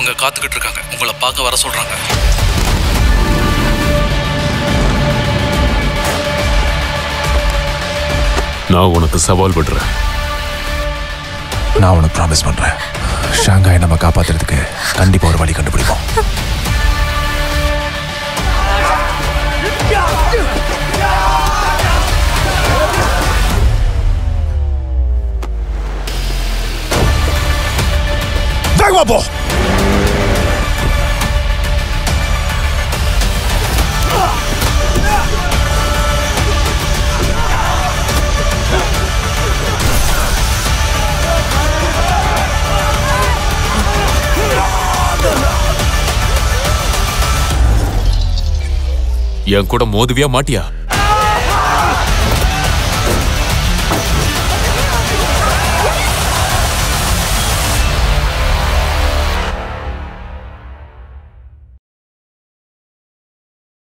அவங்க காத்துக்கிட்டு இருக்காங்க உங்களை பார்க்க வர சொல்றாங்க நான் உனக்கு சவால் விடுறேன் நான் உனக்கு ப்ராமிஸ் பண்றேன் ஷாங்காய் நம்ம காப்பாத்துறதுக்கு கண்டிப்பா ஒரு வழி கண்டுபிடிப்போம் வேகமா போ என் கூட மோதுவியா மாட்டியா